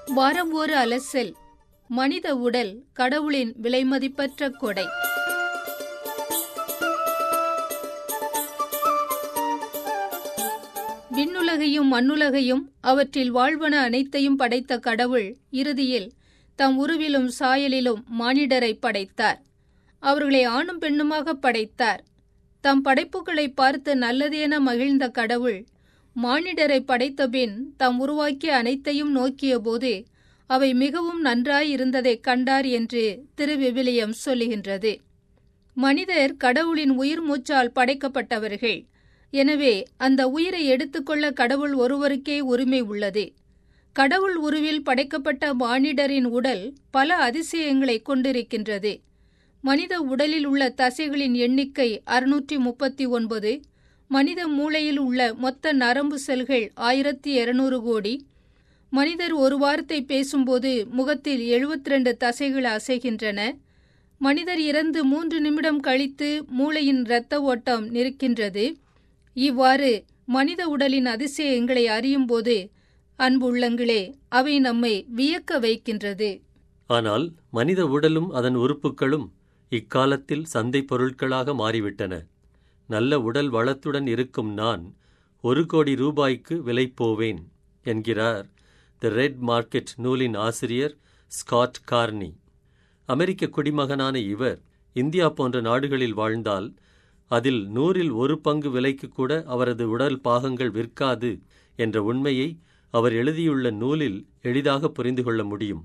வாரம் ஒரு அலசல் மனித உடல் கடவுளின் விலைமதிப்பற்ற கொடை விண்ணுலகையும் மண்ணுலகையும் அவற்றில் வாழ்வன அனைத்தையும் படைத்த கடவுள் இறுதியில் தம் உருவிலும் சாயலிலும் மானிடரை படைத்தார் அவர்களை ஆணும் பெண்ணுமாக படைத்தார் தம் படைப்புகளை பார்த்து நல்லதென மகிழ்ந்த கடவுள் மானிடரை படைத்தபின் தாம் உருவாக்கிய அனைத்தையும் நோக்கியபோது அவை மிகவும் நன்றாய் இருந்ததைக் கண்டார் என்று திருவிவிலியம் சொல்லுகின்றது மனிதர் கடவுளின் உயிர் மூச்சால் படைக்கப்பட்டவர்கள் எனவே அந்த உயிரை எடுத்துக்கொள்ள கடவுள் ஒருவருக்கே உரிமை உள்ளது கடவுள் உருவில் படைக்கப்பட்ட மானிடரின் உடல் பல அதிசயங்களை கொண்டிருக்கின்றது மனித உடலில் உள்ள தசைகளின் எண்ணிக்கை அறுநூற்றி முப்பத்தி ஒன்பது மனித மூளையில் உள்ள மொத்த நரம்பு செல்கள் ஆயிரத்தி இருநூறு கோடி மனிதர் ஒரு வார்த்தை பேசும்போது முகத்தில் எழுபத்தி ரெண்டு தசைகள் அசைகின்றன மனிதர் இறந்து மூன்று நிமிடம் கழித்து மூளையின் இரத்த ஓட்டம் நிற்கின்றது இவ்வாறு மனித உடலின் அதிசயங்களை அறியும்போது அன்புள்ளங்களே அவை நம்மை வியக்க வைக்கின்றது ஆனால் மனித உடலும் அதன் உறுப்புகளும் இக்காலத்தில் சந்தை பொருட்களாக மாறிவிட்டன நல்ல உடல் வளத்துடன் இருக்கும் நான் ஒரு கோடி ரூபாய்க்கு விலை போவேன் என்கிறார் தி ரெட் மார்க்கெட் நூலின் ஆசிரியர் ஸ்காட் கார்னி அமெரிக்க குடிமகனான இவர் இந்தியா போன்ற நாடுகளில் வாழ்ந்தால் அதில் நூறில் ஒரு பங்கு விலைக்கு கூட அவரது உடல் பாகங்கள் விற்காது என்ற உண்மையை அவர் எழுதியுள்ள நூலில் எளிதாக புரிந்து கொள்ள முடியும்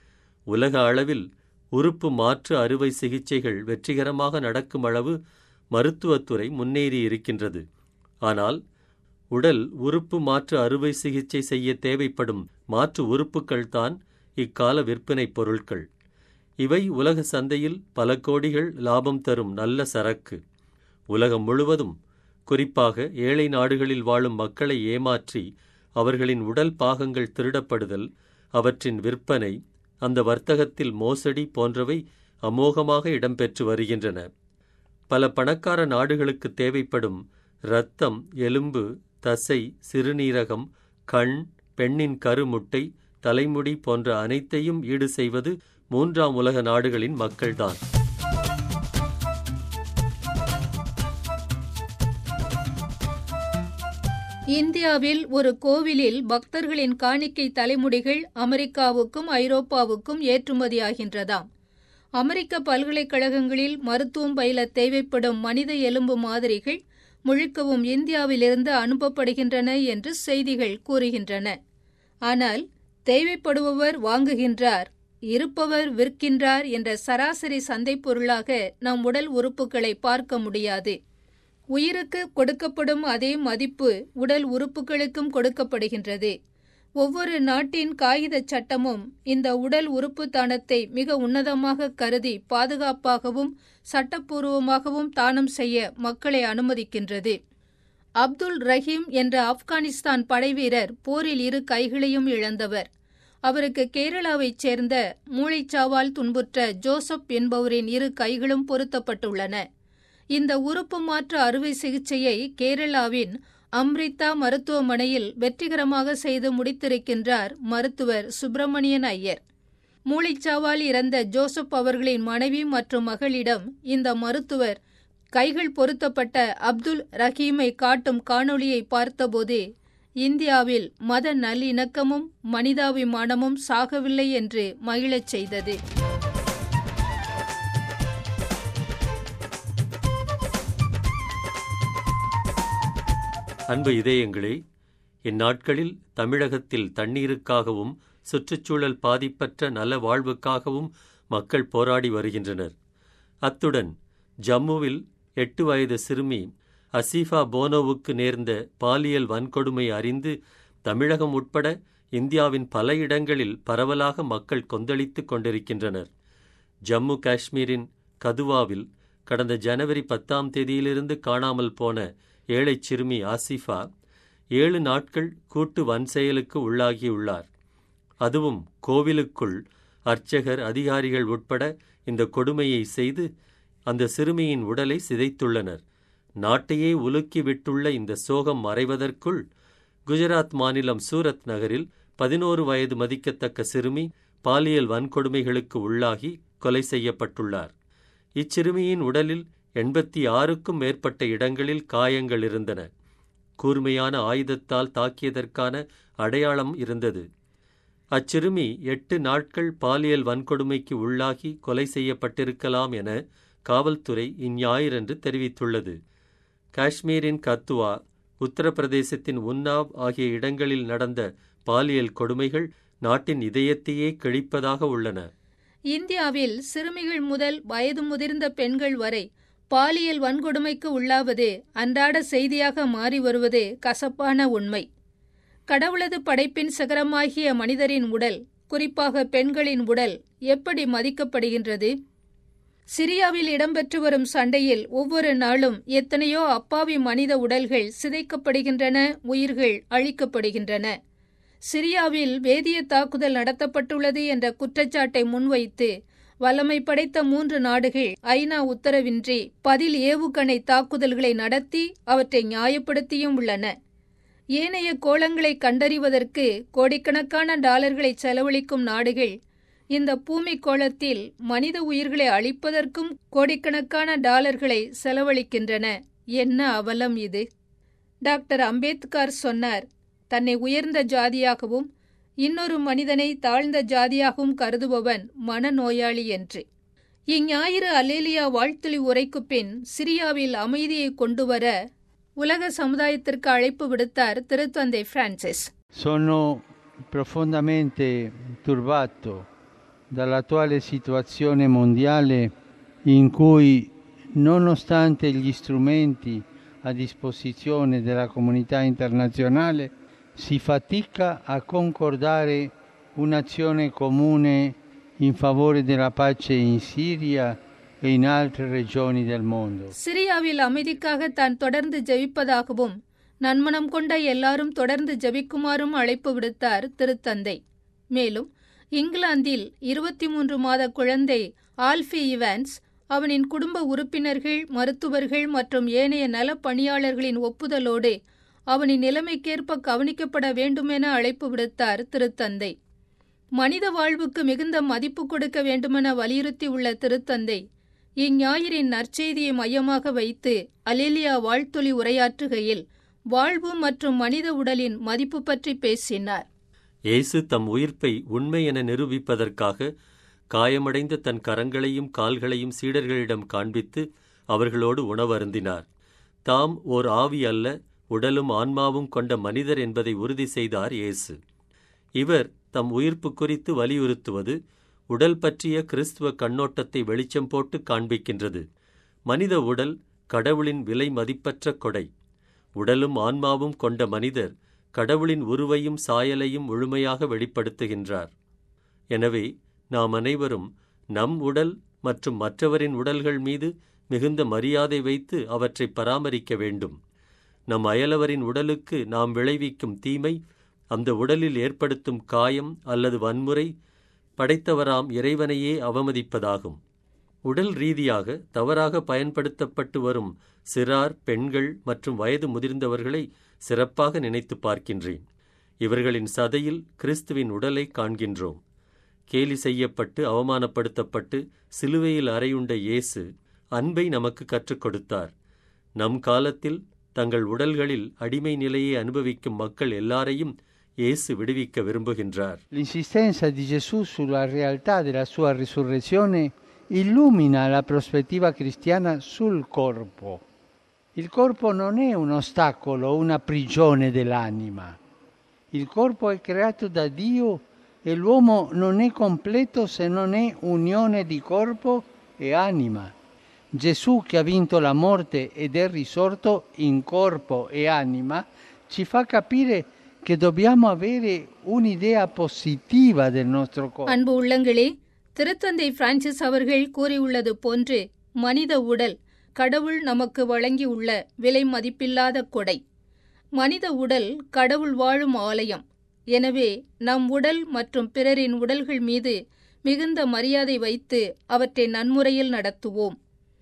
உலக அளவில் உறுப்பு மாற்று அறுவை சிகிச்சைகள் வெற்றிகரமாக நடக்கும் அளவு மருத்துவத்துறை முன்னேறி இருக்கின்றது ஆனால் உடல் உறுப்பு மாற்று அறுவை சிகிச்சை செய்ய தேவைப்படும் மாற்று உறுப்புகள் தான் இக்கால விற்பனை பொருட்கள் இவை உலக சந்தையில் பல கோடிகள் லாபம் தரும் நல்ல சரக்கு உலகம் முழுவதும் குறிப்பாக ஏழை நாடுகளில் வாழும் மக்களை ஏமாற்றி அவர்களின் உடல் பாகங்கள் திருடப்படுதல் அவற்றின் விற்பனை அந்த வர்த்தகத்தில் மோசடி போன்றவை அமோகமாக இடம்பெற்று வருகின்றன பல பணக்கார நாடுகளுக்கு தேவைப்படும் இரத்தம் எலும்பு தசை சிறுநீரகம் கண் பெண்ணின் கருமுட்டை தலைமுடி போன்ற அனைத்தையும் ஈடு செய்வது மூன்றாம் உலக நாடுகளின் மக்கள்தான் இந்தியாவில் ஒரு கோவிலில் பக்தர்களின் காணிக்கை தலைமுடிகள் அமெரிக்காவுக்கும் ஐரோப்பாவுக்கும் ஏற்றுமதியாகின்றதாம் அமெரிக்க பல்கலைக்கழகங்களில் மருத்துவம் பயில தேவைப்படும் மனித எலும்பு மாதிரிகள் முழுக்கவும் இந்தியாவிலிருந்து அனுப்பப்படுகின்றன என்று செய்திகள் கூறுகின்றன ஆனால் தேவைப்படுபவர் வாங்குகின்றார் இருப்பவர் விற்கின்றார் என்ற சராசரி சந்தை பொருளாக நம் உடல் உறுப்புகளை பார்க்க முடியாது உயிருக்கு கொடுக்கப்படும் அதே மதிப்பு உடல் உறுப்புகளுக்கும் கொடுக்கப்படுகின்றது ஒவ்வொரு நாட்டின் காகித சட்டமும் இந்த உடல் உறுப்பு தானத்தை மிக உன்னதமாக கருதி பாதுகாப்பாகவும் சட்டப்பூர்வமாகவும் தானம் செய்ய மக்களை அனுமதிக்கின்றது அப்துல் ரஹீம் என்ற ஆப்கானிஸ்தான் படைவீரர் போரில் இரு கைகளையும் இழந்தவர் அவருக்கு கேரளாவைச் சேர்ந்த மூளைச்சாவால் துன்புற்ற ஜோசப் என்பவரின் இரு கைகளும் பொருத்தப்பட்டுள்ளன இந்த உறுப்பு மாற்று அறுவை சிகிச்சையை கேரளாவின் அம்ரிதா மருத்துவமனையில் வெற்றிகரமாக செய்து முடித்திருக்கின்றார் மருத்துவர் சுப்பிரமணியன் ஐயர் மூளைச்சாவால் இறந்த ஜோசப் அவர்களின் மனைவி மற்றும் மகளிடம் இந்த மருத்துவர் கைகள் பொருத்தப்பட்ட அப்துல் ரஹீமை காட்டும் காணொளியை பார்த்தபோது இந்தியாவில் மத நல்லிணக்கமும் மனிதாபிமானமும் சாகவில்லை என்று மகிழச் செய்தது அன்பு இதயங்களே இந்நாட்களில் தமிழகத்தில் தண்ணீருக்காகவும் சுற்றுச்சூழல் பாதிப்பற்ற நல வாழ்வுக்காகவும் மக்கள் போராடி வருகின்றனர் அத்துடன் ஜம்முவில் எட்டு வயது சிறுமி அசீஃபா போனோவுக்கு நேர்ந்த பாலியல் வன்கொடுமை அறிந்து தமிழகம் உட்பட இந்தியாவின் பல இடங்களில் பரவலாக மக்கள் கொந்தளித்துக் கொண்டிருக்கின்றனர் ஜம்மு காஷ்மீரின் கதுவாவில் கடந்த ஜனவரி பத்தாம் தேதியிலிருந்து காணாமல் போன ஏழைச் சிறுமி ஆசிஃபா ஏழு நாட்கள் கூட்டு வன்செயலுக்கு உள்ளாகியுள்ளார் அதுவும் கோவிலுக்குள் அர்ச்சகர் அதிகாரிகள் உட்பட இந்த கொடுமையை செய்து அந்த சிறுமியின் உடலை சிதைத்துள்ளனர் நாட்டையே உலுக்கி விட்டுள்ள இந்த சோகம் மறைவதற்குள் குஜராத் மாநிலம் சூரத் நகரில் பதினோரு வயது மதிக்கத்தக்க சிறுமி பாலியல் வன்கொடுமைகளுக்கு உள்ளாகி கொலை செய்யப்பட்டுள்ளார் இச்சிறுமியின் உடலில் எண்பத்தி ஆறுக்கும் மேற்பட்ட இடங்களில் காயங்கள் இருந்தன கூர்மையான ஆயுதத்தால் தாக்கியதற்கான அடையாளம் இருந்தது அச்சிறுமி எட்டு நாட்கள் பாலியல் வன்கொடுமைக்கு உள்ளாகி கொலை செய்யப்பட்டிருக்கலாம் என காவல்துறை இஞ்ஞாயிறன்று தெரிவித்துள்ளது காஷ்மீரின் கத்துவா உத்தரப்பிரதேசத்தின் உன்னாவ் ஆகிய இடங்களில் நடந்த பாலியல் கொடுமைகள் நாட்டின் இதயத்தையே கிழிப்பதாக உள்ளன இந்தியாவில் சிறுமிகள் முதல் வயது முதிர்ந்த பெண்கள் வரை பாலியல் வன்கொடுமைக்கு உள்ளாவது அன்றாட செய்தியாக மாறி வருவது கசப்பான உண்மை கடவுளது படைப்பின் சிகரமாகிய மனிதரின் உடல் குறிப்பாக பெண்களின் உடல் எப்படி மதிக்கப்படுகின்றது சிரியாவில் இடம்பெற்று வரும் சண்டையில் ஒவ்வொரு நாளும் எத்தனையோ அப்பாவி மனித உடல்கள் சிதைக்கப்படுகின்றன உயிர்கள் அழிக்கப்படுகின்றன சிரியாவில் வேதிய தாக்குதல் நடத்தப்பட்டுள்ளது என்ற குற்றச்சாட்டை முன்வைத்து வல்லமை படைத்த மூன்று நாடுகள் ஐநா உத்தரவின்றி பதில் ஏவுகணை தாக்குதல்களை நடத்தி அவற்றை நியாயப்படுத்தியும் உள்ளன ஏனைய கோளங்களை கண்டறிவதற்கு கோடிக்கணக்கான டாலர்களை செலவழிக்கும் நாடுகள் இந்த பூமி கோளத்தில் மனித உயிர்களை அழிப்பதற்கும் கோடிக்கணக்கான டாலர்களை செலவழிக்கின்றன என்ன அவலம் இது டாக்டர் அம்பேத்கர் சொன்னார் தன்னை உயர்ந்த ஜாதியாகவும் இன்னொரு மனிதனை தாழ்ந்த ஜாதியாகவும் கருதுபவன் மனநோயாளி என்று இஞ்ஞாயிறு அலேலியா வாழ்த்துளி உரைக்கு பின் சிரியாவில் அமைதியை கொண்டுவர உலக சமுதாயத்திற்கு அழைப்பு விடுத்தார் திருத்தந்தை Francis Sono profondamente turbato dall'attuale situazione mondiale in cui, nonostante gli strumenti a disposizione della comunità internazionale, si fatica a concordare un'azione comune in favore della pace in Siria e in altre regioni del mondo. சிரியாவில் அமைதிக்காக தான் தொடர்ந்து ஜெபிப்பதாகவும் நன்மனம் கொண்ட எல்லாரும் தொடர்ந்து ஜெபிக்குமாறும் அழைப்பு விடுத்தார் திருத்தந்தை மேலும் இங்கிலாந்தில் இருபத்தி மூன்று மாத குழந்தை ஆல்ஃபி இவான்ஸ் அவனின் குடும்ப உறுப்பினர்கள் மருத்துவர்கள் மற்றும் ஏனைய நலப் பணியாளர்களின் ஒப்புதலோடு அவனின் நிலைமைக்கேற்ப கவனிக்கப்பட வேண்டுமென அழைப்பு விடுத்தார் திருத்தந்தை மனித வாழ்வுக்கு மிகுந்த மதிப்பு கொடுக்க வேண்டுமென வலியுறுத்தியுள்ள திருத்தந்தை இஞ்ஞாயிறின் நற்செய்தியை மையமாக வைத்து அலேலியா வாழ்த்தொலி உரையாற்றுகையில் வாழ்வு மற்றும் மனித உடலின் மதிப்பு பற்றி பேசினார் இயேசு தம் உயிர்ப்பை உண்மை என நிரூபிப்பதற்காக காயமடைந்த தன் கரங்களையும் கால்களையும் சீடர்களிடம் காண்பித்து அவர்களோடு உணவருந்தினார் தாம் ஓர் ஆவி அல்ல உடலும் ஆன்மாவும் கொண்ட மனிதர் என்பதை உறுதி செய்தார் இயேசு இவர் தம் உயிர்ப்பு குறித்து வலியுறுத்துவது உடல் பற்றிய கிறிஸ்துவ கண்ணோட்டத்தை வெளிச்சம் போட்டு காண்பிக்கின்றது மனித உடல் கடவுளின் விலை மதிப்பற்ற கொடை உடலும் ஆன்மாவும் கொண்ட மனிதர் கடவுளின் உருவையும் சாயலையும் முழுமையாக வெளிப்படுத்துகின்றார் எனவே நாம் அனைவரும் நம் உடல் மற்றும் மற்றவரின் உடல்கள் மீது மிகுந்த மரியாதை வைத்து அவற்றை பராமரிக்க வேண்டும் நம் அயலவரின் உடலுக்கு நாம் விளைவிக்கும் தீமை அந்த உடலில் ஏற்படுத்தும் காயம் அல்லது வன்முறை படைத்தவராம் இறைவனையே அவமதிப்பதாகும் உடல் ரீதியாக தவறாக பயன்படுத்தப்பட்டு வரும் சிறார் பெண்கள் மற்றும் வயது முதிர்ந்தவர்களை சிறப்பாக நினைத்து பார்க்கின்றேன் இவர்களின் சதையில் கிறிஸ்துவின் உடலை காண்கின்றோம் கேலி செய்யப்பட்டு அவமானப்படுத்தப்பட்டு சிலுவையில் அறையுண்ட இயேசு அன்பை நமக்கு கற்றுக் கொடுத்தார் நம் காலத்தில் தங்கள் உடல்களில் அடிமை நிலையை அனுபவிக்கும் மக்கள் எல்லாரையும் இயேசு விடுவிக்க விரும்புகின்றார் L'insistenza di Gesù sulla realtà della sua risurrezione illumina la prospettiva cristiana sul corpo. Il corpo non è un ostacolo o una prigione dell'anima. Il corpo è creato da Dio e l'uomo non è completo se non è unione di corpo e anima. Gesù che ha vinto la morte ed è risorto in corpo e anima ci fa capire che dobbiamo avere un'idea positiva del nostro corpo. அன்பு உள்ளங்களே திருத்தந்தை Francis அவர்கள் கூறியுள்ளது போன்று மனித உடல் கடவுள் நமக்கு வழங்கியுள்ள விலை மதிப்பில்லாத கொடை மனித உடல் கடவுள் வாழும் ஆலயம் எனவே நம் உடல் மற்றும் பிறரின் உடல்கள் மீது மிகுந்த மரியாதை வைத்து அவற்றை நன்முறையில் நடத்துவோம்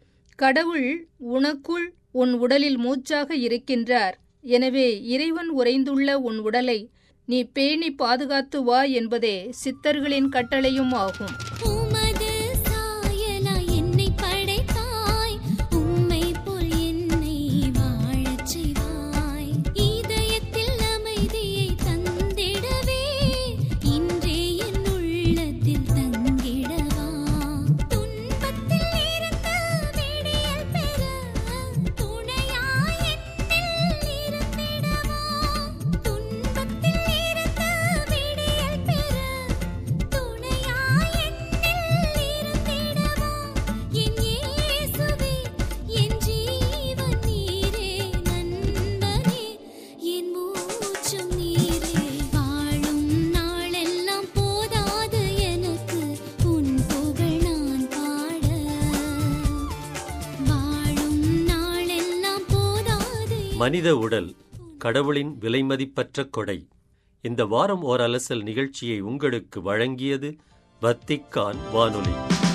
கடவுள் உனக்குள் உன் உடலில் மூச்சாக இருக்கின்றார் எனவே இறைவன் உறைந்துள்ள உன் உடலை நீ பேணி பாதுகாத்து வா என்பதே சித்தர்களின் கட்டளையும் ஆகும் உமது சாயலாய் என்னை படைத்தாய் உம்மை போல் என்னை வாழச் செய்வாய் இதயத்தில் அமைதியை தந்திடவே இன்றே என் உள்ளத்தில் தங்கிடவா துன்பத்தில் இருந்து விடியல் பெற துணையாய் என்னில் இருந்திடவா துன்பத்தில் இருந்து விடியல் பெற துணையாய் என்னில் இருந்திடவா என் இயேசுவே என் ஜீவன் நீரே நண்பனே என் மூச்சும் நீரே வாழும் நாளெல்லாம் போதாது எனக்கு உன் புகழ் நான் பாட வாழும் நாளெல்லாம் போதாது மனித உடல் கடவுளின் விலைமதிப்பற்ற கொடை இந்த வாரம் ஓர் அலசல் நிகழ்ச்சியை உங்களுக்கு வழங்கியது வத்திக்கான் வானொலி